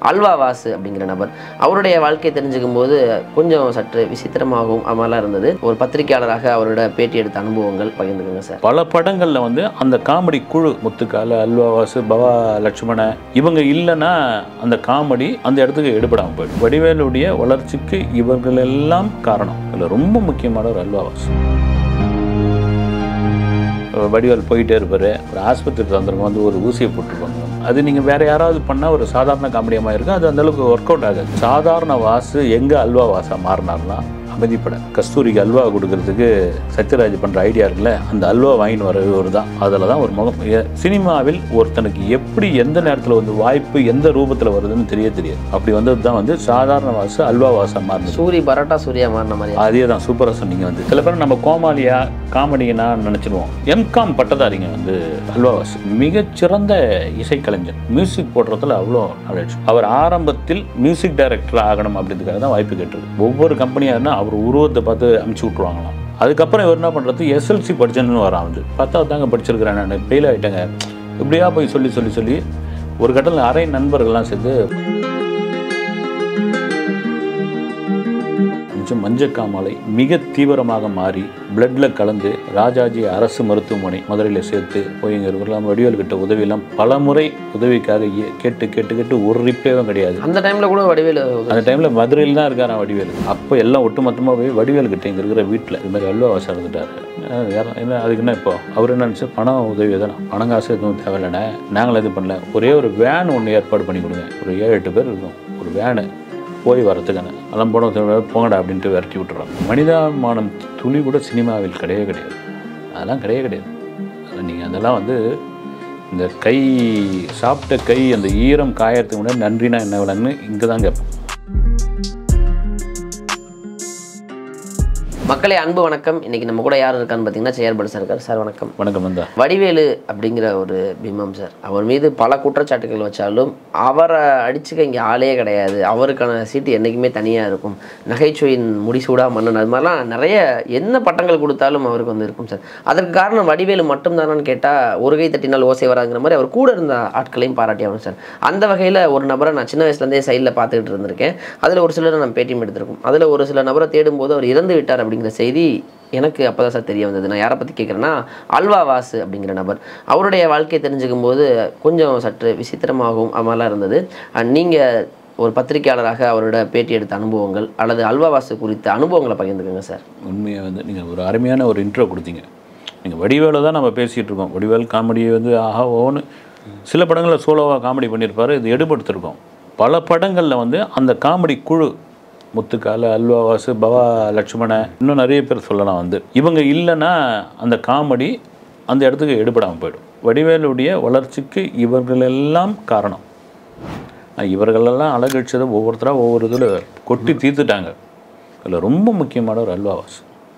அல்வா வாசு அப்படிங்கிற நபர் அவருடைய வாழ்க்கையை தெரிஞ்சுக்கும் போது கொஞ்சம் சற்று விசித்திரமாகவும் அமலாக இருந்தது ஒரு பத்திரிகையாளராக அவரோட பேட்டி எடுத்த அனுபவங்கள் பகிர்ந்துக்குங்க சார் பல படங்களில் வந்து அந்த காமெடி குழு முத்துக்கால அல்வாவாசு பவா லட்சுமண இவங்க இல்லைன்னா அந்த காமெடி அந்த இடத்துக்கு எடுபடாமல் போயிடும் வடிவேலுடைய வளர்ச்சிக்கு இவர்கள் எல்லாம் காரணம் இதில் ரொம்ப முக்கியமான ஒரு அல்வாவாசு வடிவேல் போயிட்டே இருப்பார் ஒரு ஆஸ்பத்திரிக்கு வந்திருக்கும் வந்து ஒரு ஊசியை போட்டுருப்பாங்க அது நீங்கள் வேற யாராவது பண்ணால் ஒரு சாதாரண காமெடியமாக இருக்கும் அது அந்த அளவுக்கு ஒர்க் அவுட் ஆகாது சாதாரண வாசு எங்கே அல்வா வாசா மாறினார்னா அமைதிப்பட கஸ்தூரிக்கு அல்வா கொடுக்கறதுக்கு சத்யராஜ் பண்ணுற ஐடியா இருக்குல்ல அந்த அல்வா வாங்கின்னு வரவர் தான் அதில் தான் ஒரு முகம் எ- சினிமாவில் ஒருத்தனுக்கு எப்படி எந்த நேரத்தில் வந்து வாய்ப்பு எந்த ரூபத்தில் வருதுன்னு தெரிய தெரியாது அப்படி வந்தது தான் வந்து சாதாரண வாசு அல்வா வாசா மாறினது சூரி பரோட்டா சூர்யா மாறின மாதிரி அதே தான் சூப்பராக சொன்னீங்க வந்து சில பேர் நம்ம கோமாளியா காமெடினா நினச்சிடுவோம் எம்காம் பட்டதாரிங்க வந்து அல்வாவாஸ் மிகச்சிறந்த இசைக்கலைஞர் மியூசிக் போடுறதுல அவ்வளோ நாலேஜ் அவர் ஆரம்பத்தில் மியூசிக் டைரக்டர் ஆகணும் அப்படின்றதுக்காக தான் வாய்ப்பு கேட்டது ஒவ்வொரு கம்பெனியாக இருந்தால் அவர் உருவத்தை பார்த்து அமுச்சு விட்ருவாங்களாம் அதுக்கப்புறம் இவர் என்ன பண்ணுறது எஸ்எல்சி படிச்சேன்னு வரான் வந்து பத்தாவது தாங்க படிச்சிருக்கிறேன் நான் ஃபெயில் ஆகிட்டேங்க இப்படியா போய் சொல்லி சொல்லி சொல்லி ஒரு கட்டத்தில் அரை நண்பர்கள்லாம் சேர்ந்து கொஞ்சம் மஞ்சக்காமலை மிக தீவிரமாக மாறி பிளட்ல கலந்து ராஜாஜி அரசு மருத்துவமனை மதுரையில் சேர்த்து போய் இங்கே இருக்கலாம் வடிவேல் கிட்ட உதவியெல்லாம் பல முறை உதவிக்காக ஏ- கேட்டு கேட்டு கேட்டு ஒரு ரிப்பேவும் கிடையாது அந்த டைம்ல கூட வடிவேலு அந்த டைமில் மதுரையில் தான் இருக்காராம் வடிவேல் அப்போ எல்லாம் ஒட்டுமொத்தமாக போய் வடிவேல் கிட்ட இங்கே இருக்கிற வீட்டில் இது மாதிரி அல்வா வாசம் இருந்துட்டாரு அஹ் யாரும் என்ன அதுக்கு என்ன இப்போ அவர் என்ன நினச்சி பணம் உதவி தானே பணம் காசு எதுவும் தேவையில்லைண்ணே நாங்களும் இது பண்ணல ஒரே ஒரு வேன் ஒன்று ஏற்பாடு பண்ணி கொடுங்க ஒரு ஏழு எட்டு பேர் இருக்கும் ஒரு வேனு போய் வரத்துக்கான எல்லாம் போன போங்கடா அப்படின்ட்டு விரட்டி விட்டுறாங்க மனிதாபிமானம் துளி கூட சினிமாவில் கிடையவே கிடையாது அதெல்லாம் கிடையவே கிடையாது அதில் நீங்கள் அதெல்லாம் வந்து இந்த கை சாப்பிட்ட கை அந்த ஈரம் காயறதுக்கு முன்னாடி நன்றினா என்ன விலங்குன்னு இங்கே தான் கேட்போம் மக்களே அன்பு வணக்கம் இன்னைக்கு நம்ம கூட யார் இருக்கான்னு பார்த்தீங்கன்னா செயல்படு சார் இருக்கார் சார் வணக்கம் வணக்கம் வந்தா வடிவேலு அப்படிங்கிற ஒரு பிம்பம் சார் அவர் மீது பல குற்றச்சாட்டுகள் வச்சாலும் அவரை அடிச்சுக்க இங்கே ஆளே கிடையாது அவருக்கான சீட்டு என்றைக்குமே தனியாக இருக்கும் நகைச்சுவையின் முடிசூடா மன்னன் அது மாதிரிலாம் நிறைய என்ன பட்டங்கள் கொடுத்தாலும் அவருக்கு வந்து இருக்கும் சார் அதற்கு காரணம் வடிவேலு மட்டும்தானான்னு கேட்டால் ஒரு கை தட்டினால் ஓசை வராங்கிற மாதிரி அவர் கூட இருந்த ஆட்களையும் பாராட்டி ஆகணும் சார் அந்த வகையில் ஒரு நபரை நான் சின்ன வயசுலேருந்தே சைடில் பார்த்துக்கிட்டு இருந்திருக்கேன் அதில் ஒரு சிலரை நான் பேட்டியும் எடுத்திருக்கோம் அதில் ஒரு சில நபரை தேடும்போது அவர் இறந்து விட்டார் அப்படிங்கிற செய்தி எனக்கு அப்போ தான் சார் தெரிய வந்தது நான் யாரை பற்றி கேட்குறேன்னா அல்வா வாசு அப்படிங்கிற நபர் அவருடைய வாழ்க்கையை தெரிஞ்சுக்கும் போது கொஞ்சம் சற்று விசித்திரமாகவும் அமலாக இருந்தது நீங்கள் ஒரு பத்திரிகையாளராக அவரோட பேட்டி எடுத்த அனுபவங்கள் அல்லது அல்வா வாசு குறித்த அனுபவங்களை பகிர்ந்துக்கோங்க சார் உண்மையாக வந்து நீங்கள் ஒரு அருமையான ஒரு இன்ட்ரோ கொடுத்தீங்க நீங்கள் வடிவேல தான் நம்ம பேசிகிட்டு இருக்கோம் வடிவேல் காமெடி வந்து ஆஹா ஓன்னு சில படங்களில் சோலோவாக காமெடி பண்ணியிருப்பாரு இது எடுபடுத்திருக்கோம் பல படங்களில் வந்து அந்த காமெடி குழு முத்துக்கால அல்வாவாசு பவா லட்சுமண இன்னும் நிறைய பேர் சொல்லலாம் வந்து இவங்க இல்லைன்னா அந்த காமெடி அந்த இடத்துக்கு எடுபடாமல் போயிடும் வடிவேலுடைய வளர்ச்சிக்கு இவர்களெல்லாம் காரணம் ஆனா, இவர்களெல்லாம் அழகழிச்சதை ஒவ்வொருத்தராக ஒவ்வொரு இதில் கொட்டி தீர்த்துட்டாங்க இதில் ரொம்ப முக்கியமான ஒரு அல்வாவாஸ்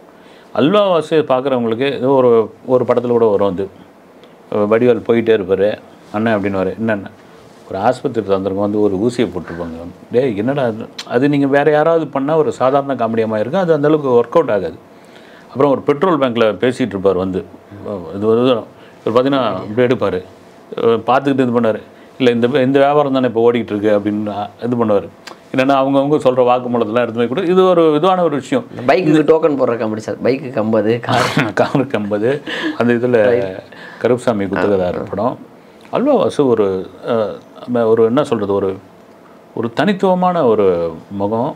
அல்வாவாஸ் பார்க்குறவங்களுக்கு ஏதோ ஒரு ஒரு படத்தில் கூட வரும் வந்து அஹ் வடிவேல் போயிட்டே இருப்பார் அண்ணன் அப்படின்னு என்னென்ன ஒரு ஆஸ்பத்திரிக்கு வந்திருக்கும் வந்து ஒரு ஊசியை போட்டிருப்பாங்க டேய் என்னடா இது? அது நீங்கள் வேறு யாராவது பண்ணால் ஒரு சாதாரண காமெடியமாக இருக்கும் அது அந்த அளவுக்கு ஒர்க் அவுட் ஆகாது அப்புறம் ஒரு பெட்ரோல் பேங்க்கில் பேசிகிட்டு இருப்பார் வந்து அஹ் இது வந்து இவர் பார்த்தீங்கன்னா இப்படி எடுப்பார் பார்த்துக்கிட்டு இது பண்ணார் இல்லை இந்த இந்த வியாபாரம் தானே இப்போ ஓடிக்கிட்டு இருக்கு அப்படின்னு இது பண்ணுவார் என்னென்னா அவங்கவுங்க சொல்கிற வாக்குமூலத்தெல்லாம் எடுத்து போய் கூட இது ஒரு இதுவான ஒரு விஷயம் பைக்குக்கு டோக்கன் போடுற கம்பெனி சார் பைக்குக்கு ஐம்பது கார் காருக்கு ஐம்பது அந்த இதில் கருப்புசாமி குத்தகதார் படம் அல்வா வாசு ஒரு அஹ், நம்ம ஒரு என்ன சொல்கிறது ஒரு ஒரு தனித்துவமான ஒரு முகம்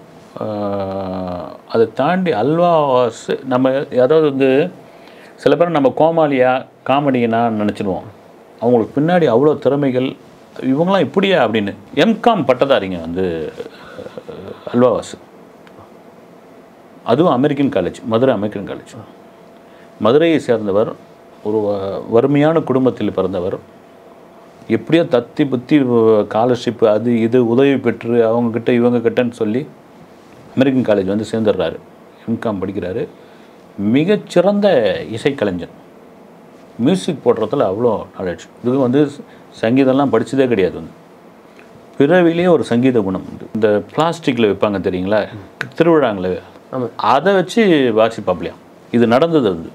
அஹ், அதை தாண்டி அல்வா வாசு நம்ம அதாவது வந்து சில பேர் நம்ம கோமாளியா காமெடினா நினச்சிடுவோம் அவங்களுக்கு பின்னாடி அவ்வளோ திறமைகள் இவங்களாம் இப்படியா அப்படின்னு எம்காம் பட்டதாரிங்க வந்து அஹ், அல்வா வாசு அதுவும் American College Madurai American College மதுரையை சேர்ந்தவர் ஒரு வ- வறுமையான குடும்பத்தில் பிறந்தவர் எப்படியோ தத்தி புத்தி ஸ்காலர்ஷிப் அது இது உதவி பெற்று அவங்கக்கிட்ட இவங்க கிட்டன்னு சொல்லி அமெரிக்கன் காலேஜ் வந்து சேர்ந்துடுறாரு எம்காம் படிக்கிறாரு மிகச்சிறந்த இசைக்கலைஞர் மியூசிக் போடுறதுல அவ்வளோ நாலேஜ் இதுக்கு வந்து சங்கீதம்லாம் படிச்சதே கிடையாது வந்து பிறவிலேயே ஒரு சங்கீத குணம் உண்டு இந்த பிளாஸ்டிக்கில் வைப்பாங்க தெரியுங்களா திருவிழாங்களே ஆமாம் அதை வச்சு வாசிப்பாப்லையாம் இது நடந்தது வந்து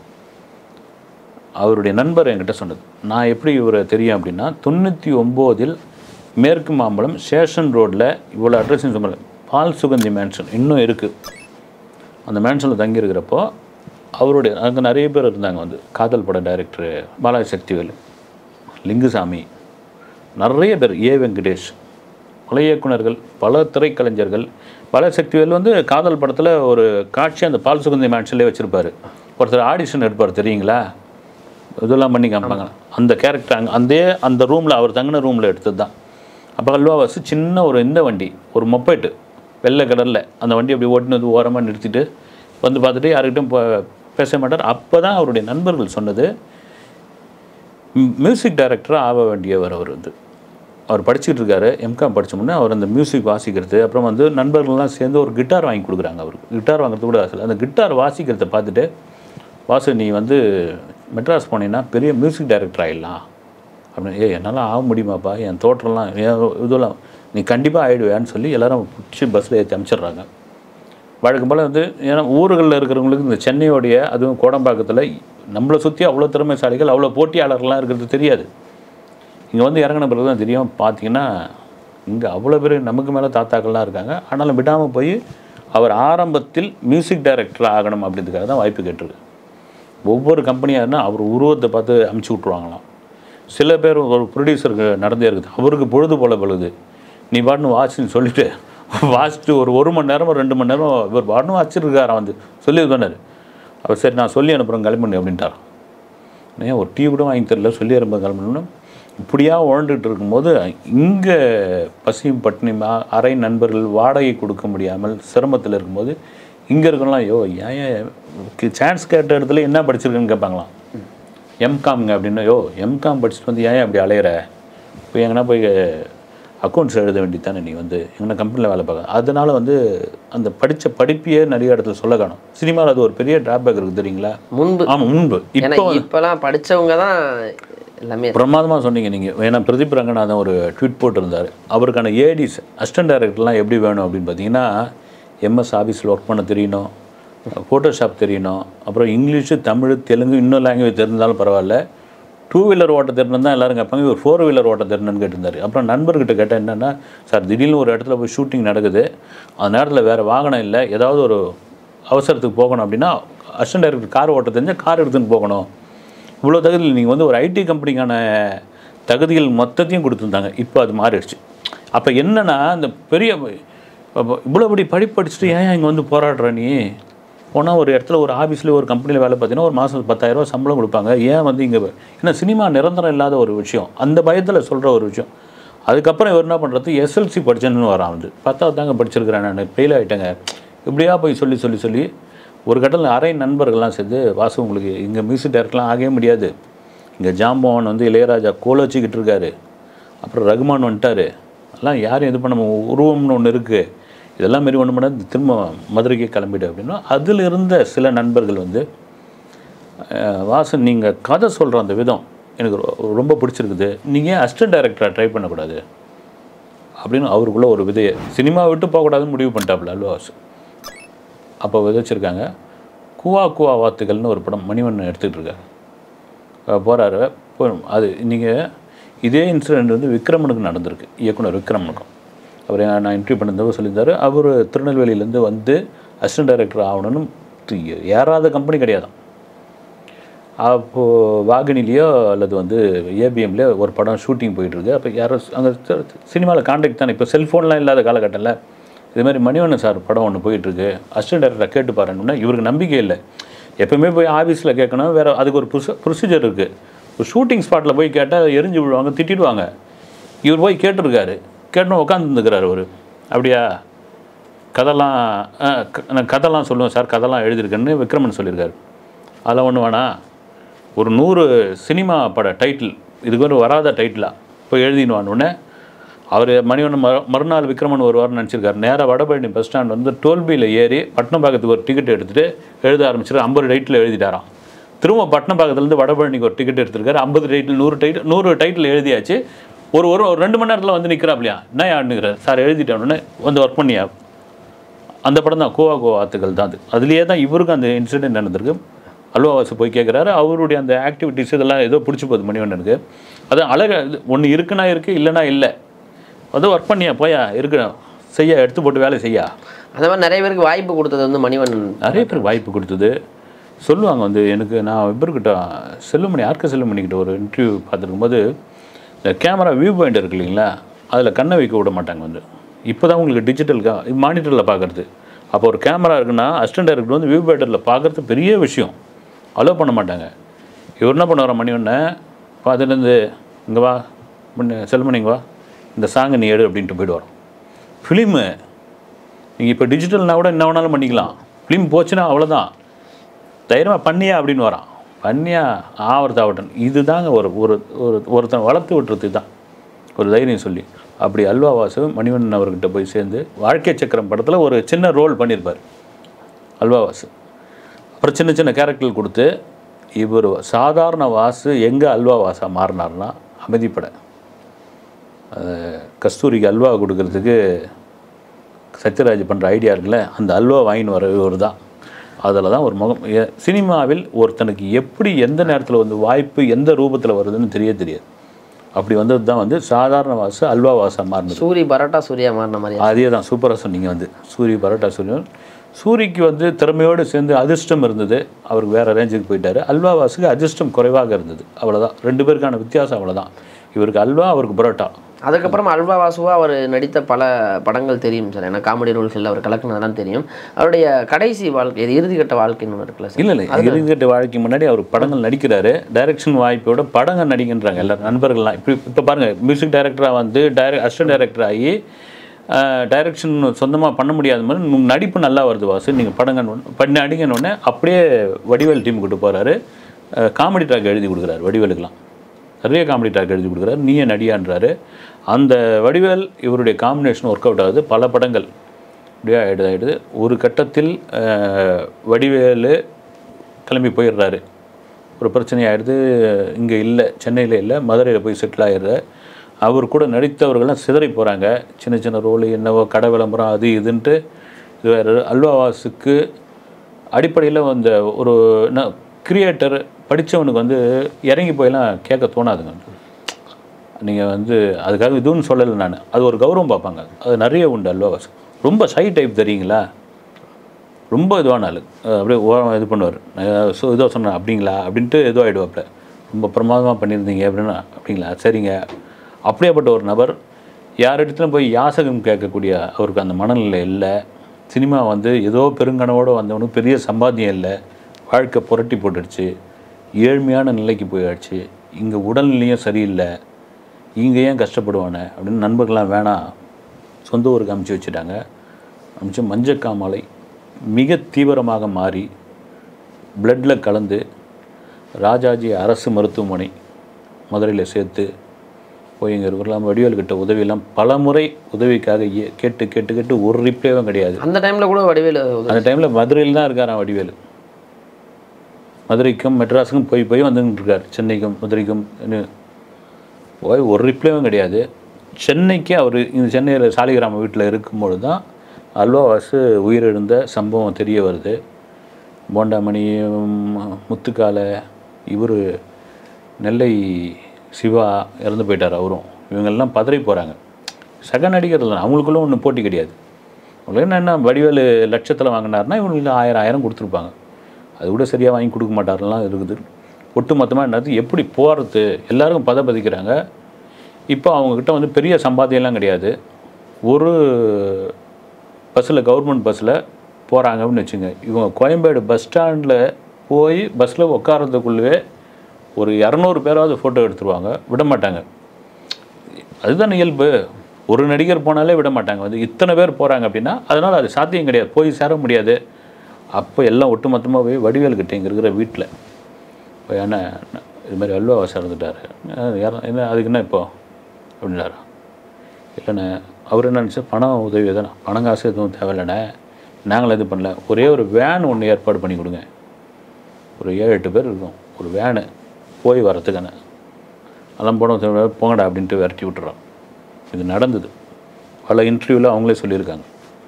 அவருடைய நண்பர் என்கிட்ட சொன்னது நான் எப்படி இவரை தெரியும் அப்படின்னா தொண்ணூற்றி ஒம்போதில் மேற்கு மாம்பலம் ஸ்டேஷன் ரோட்டில் இவ்வளோ அட்ரஸையும் சொல்ல பால் சுகந்தி மேன்ஷன் இன்னும் இருக்குது அந்த மேன்ஷனில் தங்கியிருக்கிறப்போ அவருடைய அங்கே நிறைய பேர் இருந்தாங்க வந்து காதல் பட டைரக்டர் பாலாஜி சக்திவேலு லிங்குசாமி நிறைய பேர் ஏ வெங்கடேஷ் பல இயக்குனர்கள் பல திரைக்கலைஞர்கள் பல சக்திவேல் வந்து காதல் படத்தில் ஒரு காட்சி அந்த பால் சுகந்தி மேன்ஷன்லேயே வச்சுருப்பாரு ஒருத்தர் ஆடிஷன் எடுப்பார் தெரியுங்களா இதெல்லாம் பண்ணி காமிப்பாங்க அந்த கேரக்டர் அங்கே அந்த அந்த ரூமில் அவர் தங்கின ரூமில் எடுத்தது தான் அப்போ அல்வாவாசு சின்ன ஒரு இந்த வண்டி ஒரு மொப்பைட்டு வெள்ளை கலரில் அந்த வண்டி அப்படி ஓட்டினு வந்து ஓரமாக நிறுத்திட்டு வந்து பார்த்துட்டு யாருக்கிட்டும் ப- பேச மாட்டார் அப்போ தான் அவருடைய நண்பர்கள் சொன்னது மியூசிக் டைரக்டராக ஆக வேண்டியவர் அவர் வந்து அவர் படிச்சுட்டு இருக்காரு எம்காம் படிச்ச முன்னே அவர் அந்த மியூசிக் வாசிக்கிறது அப்புறம் வந்து நண்பர்கள்லாம் சேர்ந்து ஒரு கிட்டார் வாங்கி கொடுக்குறாங்க அவருக்கு கிட்டார் வாங்குறது கூட ஆசை இல்லை. அந்த கிட்டார் வாசிக்கிறத பார்த்துட்டு வாசு நீ வந்து மெட்ராஸ் போனீங்கன்னா பெரிய மியூசிக் டைரக்டர் ஆகிடலாம் அப்படின்னு ஏ என்னால் ஆக முடியுமாப்பா என் தோற்றம்லாம் என் இதெல்லாம் நீ கண்டிப்பாக ஆகிடுவேன்னு சொல்லி எல்லாரும் பிடிச்சி பஸ்ஸில் ஏற்றி அனுப்பிச்சிடுறாங்க வழக்கம் போல் வந்து ஏன்னா ஊர்களில் இருக்கிறவங்களுக்கு இந்த சென்னையோடைய அதுவும் கோடம்பாக்கத்தில் நம்மளை சுற்றி அவ்வளோ திறமைசாலிகள் அவ்வளோ போட்டியாளர்கள்லாம் இருக்கிறது தெரியாது இங்கே வந்து இறங்கின பிறகு தான் தெரியும் பார்த்தீங்கன்னா இங்கே அவ்வளோ பேர் நமக்கு மேலே தாத்தாக்கள்லாம் இருக்காங்க ஆனாலும் விடாமல் போய் அவர் ஆரம்பத்தில் மியூசிக் டைரக்டர் ஆகணும் அப்படின்றதுக்காக தான் வாய்ப்பு கேட்டிருக்கு ஒவ்வொரு கம்பெனியாக இருந்தால் அவர் உருவத்தை பார்த்து அமுச்சு விட்ருவாங்களாம் சில பேர் ஒரு ப்ரொடியூசருக்கு நடந்தே இருக்குது அவருக்கு பொழுது போல பழுது நீ பாட்டுன்னு வாட்சுன்னு சொல்லிட்டு வாசிச்சுட்டு ஒரு ஒரு மணி நேரம் ரெண்டு மணி நேரம் இவர் பாட்டுன்னு வச்சிருக்காராம் வந்து சொல்லி சொன்னார் அவர் சரி நான் சொல்லி அனுப்புகிறேன் கிளம்புங்க அப்படின்ட்டார் ஏன் ஒரு டீ கூட வாங்கி தரல சொல்லி அனுப்ப கிளம்பணும்னு இப்படியா உழண்டுட்டு இருக்கும்போது இங்கே பசியும் பட்டினியும் அ- அரை நண்பர்கள் வாடகை கொடுக்க முடியாமல் சிரமத்தில் இருக்கும்போது இங்கே இருக்கலாம் யோ ஏன் ஏன் சான்ஸ் கேட்ட இடத்துல என்ன படிச்சிருக்குன்னு கேட்பாங்களாம் எம்காம்ங்க அப்படின்னா யோ எம்காம் படிச்சுட்டு வந்து ஏன் அப்படி அலையிற போய் எங்கன்னா போய் அக்கௌண்ட்ஸ் எழுத வேண்டியதானே நீ வந்து எங்கன்னா கம்பெனியில் வேலை பார்க்க அதனால வந்து அந்த படித்த படிப்பையே நிறைய இடத்துல சொல்ல காணும் சினிமாவில் அது ஒரு பெரிய டிராபேக் இருக்குது தெரியுங்களா முன்பு ஆமாம் முன்பு ஏன்னா இப்போ இப்போலாம் படிச்சவங்க தான் எல்லாமே பிரமாதமாக சொன்னீங்க நீங்கள் ஏன்னா பிரதீப் ரங்கநாதன் ஒரு ட்வீட் போட்டிருந்தார் அவருக்கான ஏடிஸ் அசிஸ்டன்ட் டைரக்டர்லாம் எப்படி வேணும் அப்படின்னு பார்த்தீங்கன்னா எம்எஸ் ஆஃபீஸில் ஒர்க் பண்ண தெரியணும் ஃபோட்டோஷாப் தெரியணும் அப்புறம் இங்கிலீஷு தமிழ் தெலுங்கு இன்னும் லாங்குவேஜ் தெரிஞ்சாலும் பரவாயில்ல டூ வீலர் ஓட்ட தெரிணும் தான் எல்லாரும் கேட்பாங்க ஒரு ஃபோர் வீலர் ஓட்ட தெரியணும்னு கேட்டிருந்தாரு அப்புறம் நண்பர்கிட்ட கேட்டேன் என்னென்னா சார் திடீர்னு ஒரு இடத்துல போய் ஷூட்டிங் நடக்குது அந்த நேரத்தில் வேறு வாகனம் இல்லை ஏதாவது ஒரு அவசரத்துக்கு போகணும் அப்படின்னா அசிஸ்டன்ட் டைரக்டர் கார் ஓட்ட தெரிஞ்சால் கார் எடுத்துன்னு போகணும் இவ்வளோ தகுதியில் நீங்கள் வந்து ஒரு ஐடி கம்பெனிக்கான தகுதிகள் மொத்தத்தையும் கொடுத்துருந்தாங்க இப்போ அது மாறிடுச்சு அப்போ என்னன்னா இந்த பெரிய அப்போ இவ்வளோ படி படிப்பு படிச்சுட்டு ஏன் இங்கே வந்து போராடுற நீ போனால் ஒரு இடத்துல ஒரு ஆஃபீஸில் ஒரு கம்பெனியில் வேலை பார்த்தீங்கன்னா ஒரு மாதம் பத்தாயிரரூவா சம்பளம் கொடுப்பாங்க ஏன் வந்து இங்கே ஏன்னா சினிமா நிரந்தரம் இல்லாத ஒரு விஷயம் அந்த பயத்தில் சொல்கிற ஒரு விஷயம் அதுக்கப்புறம் இவர் என்ன பண்ணுறது எஸ்எல்சி படிச்சேன்னு வரான் வந்து பத்தாவது தாங்க படிச்சிருக்கிறேன் நான் ஃபெயில் ஆகிட்டேங்க இப்படியா போய் சொல்லி சொல்லி சொல்லி ஒரு கட்டத்தில் அரை நண்பர்கள்லாம் சேர்ந்து வாசு உங்களுக்கு இங்கே மியூசிக் டைரக்டர்லாம் ஆகவே முடியாது இங்கே ஜாம்பவான் வந்து இளையராஜா கோல வச்சுக்கிட்டு இருக்காரு அப்புறம் ரகுமான் வந்துட்டாரு எல்லாம் யாரும் இது பண்ண மு- உருவம்னு ஒன்று இருக்குது இதெல்லாம் மாரி ஒன்று பண்ணால் திரும்ப மதுரைக்கே கிளம்பிடு அப்படின்னா அதில் இருந்த சில நண்பர்கள் வந்து அஹ், வாசன் நீங்கள் கதை சொல்கிற அந்த விதம் எனக்கு ரொ- ரொம்ப பிடிச்சிருக்குது நீங்கள் அசிஸ்டன்ட் டைரக்டராக ட்ரை பண்ணக்கூடாது அப்படின்னு அவருக்குள்ள ஒரு விதையை சினிமா விட்டு போகக்கூடாதுன்னு முடிவு பண்ணிட்டாப்புல அல்வாஸ் அப்போ விதைச்சிருக்காங்க கூவா கூவா வாத்துகள்னு ஒரு படம் மணிவண்ணன் எடுத்துக்கிட்டு இருக்காரு போகிறாரு போ அது நீங்கள் இதே இன்சிடெண்ட் வந்து விக்ரமனுக்கு நடந்திருக்கு இயக்குனர் விக்ரமனுக்கும் அவர் நான் இன்டர்வியூ பண்ணியிருந்தவர் சொல்லியிருந்தாரு அவர் திருநெல்வேலியிலேருந்து வந்து அசிஸ்டன்ட் டைரக்டர் ஆகணும்னு தி- ஏறாத கம்பெனி கிடையாதான் அப்போது வாகினிலேயோ அல்லது வந்து ஏபிஎம்லேயோ ஒரு படம் ஷூட்டிங் போயிட்டுருக்கு அப்போ யாரோ அங்கே சினிமாவில் காண்டாக்ட் தானே இப்போ செல்ஃபோன்லாம் இல்லாத காலகட்டத்தில் இது மாதிரி மணிவண்ணன் சார் படம் ஒன்று போயிட்டுருக்கு அசிஸ்டன்ட் டைரக்டரை கேட்டு பாருன்னா இவருக்கு நம்பிக்கை இல்லை எப்பவுமே போய் ஆஃபீஸில் கேட்கணும் வேறு அதுக்கு ஒரு ப்ரொச ப்ரொசீஜர் இருக்குது ஒரு ஷூட்டிங் ஸ்பாட்டில் போய் கேட்டால் எரிஞ்சு விழுவாங்க திட்டிடுவாங்க இவர் போய் கேட்டிருக்காரு கேட்டோம் உட்காந்துருக்கிறாரு அவர் அப்படியா கதைலாம் ஆ, க- நான் கதைலாம் சொல்லுவேன் சார் கதைலாம் எழுதியிருக்கேன்னு விக்ரமன் சொல்லியிருக்காரு அதெல்லாம் ஒன்று வேணாம் ஒரு நூறு சினிமா பட டைட்டில் இதுக்கு ஒரு வராத டைட்டிலாக போய் எழுதினுவானோடனே அவர் மணிவண்ணன் மறு மறுநாள் விக்ரமன் வருவார்னு நினச்சிருக்காரு நேராக வடபழனி பஸ் ஸ்டாண்ட் வந்து டோல்பியில் ஏறி பட்டினப்பாக்கத்துக்கு ஒரு டிக்கெட் எடுத்துகிட்டு எழுத ஆரம்பிச்சிரு ஐம்பது டைட்டில் எழுதிட்டாராம் திரும்ப பட்டினப்பாக்கத்துலேருந்து வடபழனிக்கு ஒரு டிக்கெட் எடுத்திருக்காரு ஐம்பது டைட்டில் நூறு டைட்டில் நூறு டைட்டில் எழுதியாச்சு ஒரு ஒரு ஒரு ரெண்டு மணி நேரத்தில் வந்து நிற்கிறாப்லையா என்ன ஆடுனுங்கிறார் சார் எழுதிட்டேன்னு வந்து ஒர்க் பண்ணியா அந்த படம் தான் கோவா கோவா ஆத்துக்கள் தான் அது அதுலேயே தான் இவருக்கும் அந்த இன்சிடென்ட் நடந்திருக்கு அல்வாவாசு போய் கேட்குறாரு அவருடைய அந்த ஆக்டிவிட்டீஸ் இதெல்லாம் ஏதோ பிடிச்சி போகுது மணிவண்ணனுக்கு அது அழகாக ஒன்று இருக்குன்னா இருக்குது இல்லைன்னா இல்லை வந்து ஒர்க் பண்ணியா போயா இருக்கு செய்ய எடுத்து போட்டு வேலை செய்யா அந்த மாதிரி நிறைய பேருக்கு வாய்ப்பு கொடுத்தது வந்து மணிவண்ணன் நிறைய பேருக்கு வாய்ப்பு கொடுத்தது சொல்லுவாங்க வந்து எனக்கு நான் இவர்கிட்ட செல்லுமணி ஆர்க்க செல்லுமணிக்கிட்ட ஒரு இன்டர்வியூ பார்த்துருக்கும்போது இந்த கேமரா வியூ பாயிண்ட் இருக்கு இல்லைங்களா அதில் கண்ணை வைக்க விட மாட்டாங்க வந்து இப்போ தான் உங்களுக்கு டிஜிட்டலுக்கா மானிட்டரில் பார்க்குறது அப்போ ஒரு கேமரா இருக்குன்னா அசிஸ்டன்ட் டைரக்டர் வந்து வியூ பாயிண்டரில் பார்க்குறது பெரிய விஷயம் அலோவ் பண்ண மாட்டாங்க இவர் என்ன பண்ணுவார் மணி ஒன்று அதுலேருந்து இங்கே வா முன்ன செல்லுமணி இங்க வா இந்த சாங்கை நீ எடு அப்படின்ட்டு போயிடுவார் ஃபிலிமு நீங்கள் இப்போ டிஜிட்டல்னா கூட என்ன வேணாலும் பண்ணிக்கலாம் ஃபிலிம் போச்சுன்னா அவ்வளோதான் தைரியமாக பண்ணியா அப்படின்னு வரான் பண்ணியா ஆவர்த்தாவட்டன் இதுதாங்க ஒரு ஒரு ஒரு ஒருத்தன் வளர்த்து விட்டுறது தான் ஒரு தைரியம் சொல்லி அப்படி அல்வா வாசு மணிவண்ணன் அவர்கிட்ட போய் சேர்ந்து வாழ்க்கை சக்கரம் படத்தில் ஒரு சின்ன ரோல் பண்ணியிருப்பார் அல்வா வாசு அப்புறம் சின்ன சின்ன கேரக்டர் கொடுத்து இவர் சாதாரண வாசு எங்கே அல்வா வாசா மாறினார்னா அமைதிப்பட அஹ் கஸ்தூரிக்கு அல்வா கொடுக்கறதுக்கு சத்யராஜ் பண்ணுற ஐடியா இருக்குல்ல அந்த அல்வா வாங்கின்னு வர இவர் தான் அதில் தான் ஒரு முகம் எ- சினிமாவில் ஒருத்தனுக்கு எப்படி எந்த நேரத்தில் வந்து வாய்ப்பு எந்த ரூபத்தில் வருதுன்னு தெரிய தெரியாது அப்படி வந்தது தான் வந்து சாதாரண வாசு அல்வா வாசா மாறினது சூரி பரோட்டா சூர்யா மாறின மாதிரி அதே தான் சூப்பராக சொன்னீங்க வந்து சூரி பரோட்டா சூரியன் சூரிக்கு வந்து திறமையோடு சேர்ந்து அதிர்ஷ்டம் இருந்தது அவருக்கு வேறு ரேஞ்சுக்கு போயிட்டாரு அல்வா வாசுக்கு அதிர்ஷ்டம் குறைவாக இருந்தது அவ்வளோதான் ரெண்டு பேருக்கான வித்தியாசம் அவ்வளோதான் இவருக்கு அல்வா அவருக்கு பரோட்டா அதுக்கப்புறம் அல்வா வாசுவா அவர் நடித்த பல படங்கள் தெரியும் சார் ஏன்னா காமெடி ரோல்ஸில் அவர் கலக்குனதெல்லாம் தெரியும் அவருடைய கடைசி வாழ்க்கை இது இறுதிக்கட்ட வாழ்க்கைன்னு ஒன்று இருக்குல்ல சார் இல்லை இல்லை இறுதிக்கட்ட வாழ்க்கை முன்னாடி அவர் படங்கள் நடிக்கிறாரு டைரக்ஷன் வாய்ப்போட படங்கள் நடிக்கின்றாங்க எல்லாரும் நண்பர்கள்லாம் இப்போ இப்போ பாருங்கள் மியூசிக் டைரக்டராக வந்து டைர அசிஸ்டன்ட் டைரக்டர் ஆகி டைரக்ஷன் சொந்தமாக பண்ண முடியாத மாதிரி உங்க நடிப்பு நல்லா வருது வாசு நீங்கள் படங்கள் பண்ணி நடிக்கணுன்னே அப்படியே வடிவேல் டீம் கூட்டு போகிறாரு காமெடி ட்ராக் எழுதி கொடுக்குறாரு வடிவேலுக்கெல்லாம் நிறைய காமெடி ட்ராக் எழுதி கொடுக்குறாரு நீயே நடியான்றாரு அந்த வடிவேல் இவருடைய காம்பினேஷன் ஒர்க் அவுட் ஆகுது பல படங்கள் இப்படியே ஆகிடுது ஆகிடுது ஒரு கட்டத்தில் அஹ், வடிவேலு கிளம்பி போயிடுறாரு ஒரு பிரச்சனை ஆகிடுது இங்கே இல்லை சென்னையில் இல்லை மதுரையில் போய் செட்டில் ஆயிடுற அவர் கூட நடித்தவர்கள்லாம் சிதறி போகிறாங்க சின்ன சின்ன ரோலு என்னவோ கடை விளம்பரம் அது இதுன்ட்டு இது வேறு அல்வாவாஸுக்கு அடிப்படையில் அந்த ஒரு என்ன கிரியேட்டர் படித்தவனுக்கு வந்து இறங்கி போயெல்லாம் கேட்க தோணாதுங்க நீங்கள் வந்து அதுக்காக இதுன்னு சொல்லலை நான் அது ஒரு கௌரவம் பார்ப்பாங்க அது நிறைய உண்டு அல்வாவாஸ் ரொம்ப சை டைப் தெரியுங்களா ரொம்ப இதுவான ஆளு அஹ் அப்படியே ஓரம் இது பண்ணுவார் ஸோ இதோ சொன்னேன் அப்படிங்களா அப்படின்ட்டு ஏதோ ஆகிடுவாப்புல ரொம்ப பிரமாதமாக பண்ணியிருந்தீங்க அப்படின்னா அப்படிங்களா சரிங்க அப்படியேப்பட்ட ஒரு நபர் யார் இடத்துலையும் போய் யாசகம் கேட்கக்கூடிய அவருக்கு அந்த மனநிலை இல்லை சினிமா வந்து ஏதோ பெருங்கனவோடு வந்தவனுக்கு பெரிய சம்பாத்தியம் இல்லை வாழ்க்கை புரட்டி போட்டுடுச்சு ஏழ்மையான நிலைக்கு போயாச்சு இங்கே உடல்நிலையும் சரியில்லை இங்கே ஏன் கஷ்டப்படுவானே அப்படின்னு நண்பர்கள்லாம் வேணாம் சொந்த ஊருக்கு அமுச்சு வச்சுட்டாங்க அமுச்சு மஞ்சக்காமலை மிக தீவிரமாக மாறி பிளட்டில் கலந்து ராஜாஜி அரசு மருத்துவமனை மதுரையில் சேர்த்து போய் இங்கே இருக்கலாம் வடிவேலுக்கிட்ட உதவியெல்லாம் பல முறை உதவிக்காக ஏ- கேட்டு கேட்டு கேட்டு ஒரு ரிப்ளேவும் கிடையாது அந்த டைமில் கூட வடிவேலு உதவி- அந்த டைமில் மதுரையில் தான் இருக்காராம் வடிவேலு மதுரைக்கும் மெட்ராஸுக்கும் போய் போய் வந்துட்டு இருக்கார் சென்னைக்கும் மதுரைக்கும் இன்னும் போய் ஒரு ரிப்ளேவும் கிடையாது சென்னைக்கு அவர் இந்த சென்னையில் சாலிகிராம வீட்டில் இருக்கும்பொழுது தான் அல்வாவாசு உயிரிழந்த சம்பவம் தெரிய வருது போண்டாமணி ம், முத்துக்கால இவர் நெல்லை சிவா இறந்து போயிட்டார் அவரும் இவங்கெல்லாம் பதறி போகிறாங்க சக நடிகர் தான் அவங்களுக்குள்ள ஒன்றும் போட்டி கிடையாது அவங்களுக்கு என்ன என்ன வடிவேலு லட்சத்தில் வாங்கினாருன்னா இவங்களுக்கு ஆயிரம் ஆயிரம் கொடுத்துருப்பாங்க அது கூட சரியாக வாங்கி கொடுக்க மாட்டாரெல்லாம் இருக்குது ஒட்டு மொத்தமாக என்னது எப்படி போகிறது எல்லாருக்கும் பத பதிக்கிறாங்க இப்போ அவங்கக்கிட்ட வந்து பெரிய சம்பாத்தியம்லாம் கிடையாது ஒரு பஸ்ஸில் கவர்மெண்ட் பஸ்ஸில் போகிறாங்க அப்படின்னு வச்சுங்க இவங்க கோயம்பேடு பஸ் ஸ்டாண்டில் போய் பஸ்ஸில் உட்காரத்துக்குள்ளவே ஒரு இரநூறு பேராவது ஃபோட்டோ எடுத்துருவாங்க விட மாட்டாங்க அதுதான் இயல்பு ஒரு நடிகர் போனாலே விட மாட்டாங்க வந்து இத்தனை பேர் போகிறாங்க அப்படின்னா அதனால் அது சாத்தியம் கிடையாது போய் சேர முடியாது அப்போ எல்லாம் ஒட்டுமொத்தமாக போய் வடிவேலுக்கிட்ட இங்கே இருக்கிற வீட்டில் இப்போ என்ன இது மாதிரி அல்வாவாசம் இருந்துட்டார் என்ன அதுக்கு என்ன இப்போ அப்படின்னாரு இல்லைண்ணே அவர் என்ன நினச்சா பணம் உதவி தானே பணம் காசு எதுவும் தேவையில்லைண்ணே நாங்களும் இது பண்ணல ஒரே ஒரு வேன் ஒன்று ஏற்பாடு பண்ணி கொடுங்க ஒரு ஏழு எட்டு பேர் இருக்கும் ஒரு வேனு போய் வரத்துக்கான அதெல்லாம் போன போங்கடா அப்படின்ட்டு விரட்டி விட்டுறோம் இது நடந்தது பல இன்டர்வியூவில் அவங்களே சொல்லியிருக்காங்க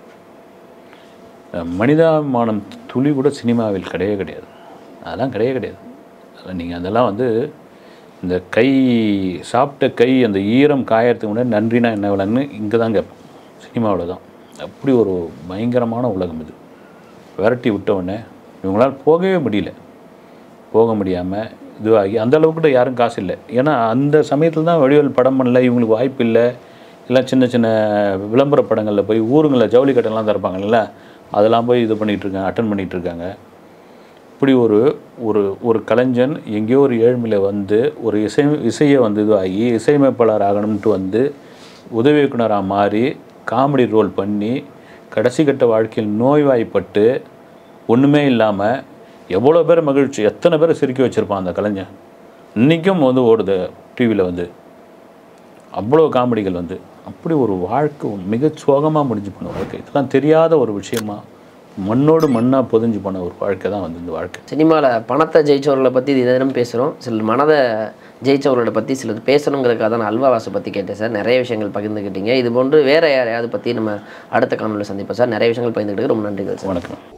அஹ் மனிதாபிமானம் துளி கூட சினிமாவில் கிடையவே கிடையாது அதெல்லாம் கிடையவே கிடையாது அதில் நீங்கள் அதெல்லாம் வந்து இந்த கை சாப்பிட்ட கை அந்த ஈரம் காயறதுக்கு முன்னாடி நன்றினா என்ன விலங்குன்னு இங்கே தான் கேட்போம் சினிமாவில் தான் அப்படி ஒரு பயங்கரமான உலகம் இது விரட்டி விட்டவுடனே இவங்களால் போகவே முடியல போக முடியாமல் இதுவாகி அந்த அளவுக்கு கூட யாரும் காசு இல்லை ஏன்னா அந்த சமயத்தில் தான் வடிவேல் படம் பண்ணல இவங்களுக்கு வாய்ப்பு இல்லை எல்லாம் சின்ன சின்ன விளம்பர படங்களில் போய் ஊருங்களில் ஜவுளி கட்டெல்லாம் திறப்பாங்கல்ல அதெல்லாம் போய் இது பண்ணிகிட்டு இருக்காங்க அட்டன் பண்ணிகிட்டு இருக்காங்க இப்படி ஒரு ஒரு ஒரு கலைஞன் எங்கேயோ ஒரு ஏழ்மையில் வந்து ஒரு இசை இசையை வந்து இதுவாகி இசையமைப்பாளர் ஆகணும்ட்டு வந்து உதவி இயக்குனராக மாறி காமெடி ரோல் பண்ணி கடைசி கட்ட வாழ்க்கையில் நோய்வாய்ப்பட்டு ஒன்றுமே இல்லாமல் எவ்வளோ பேர் மகிழ்ச்சி எத்தனை பேரை சிரிக்க வச்சுருப்பான் அந்த கலைஞன் இன்றைக்கும் வந்து ஓடுது டிவியில் வந்து அவ்வளோ காமெடிகள் வந்து அப்படி ஒரு வாழ்க்கை மிக சோகமாக முடிஞ்சு போன வாழ்க்கை இதெல்லாம் தெரியாத ஒரு விஷயமா மண்ணோடு மண்ணாக பொதிஞ்சு போன ஒரு வாழ்க்கை தான் வந்து இந்த வாழ்க்கை சினிமாவில் பணத்தை ஜெயிச்சவர்களை பற்றி தினம் பேசுகிறோம் சிலர் மனதை ஜெயிச்சவர்களை பற்றி சிலர் பேசணுங்கிறதுக்காக தான் நான் அல்வாவாசை பற்றி கேட்டேன் சார் நிறைய விஷயங்கள் பகிர்ந்துக்கிட்டீங்க இது போன்று வேறு யாரையாவது பற்றி நம்ம அடுத்த காணொலியில் சந்திப்போம் சார் நிறைய விஷயங்கள் பகிர்ந்துக்கிட்டு ரொம்ப நன்றிகள் சார் வணக்கம்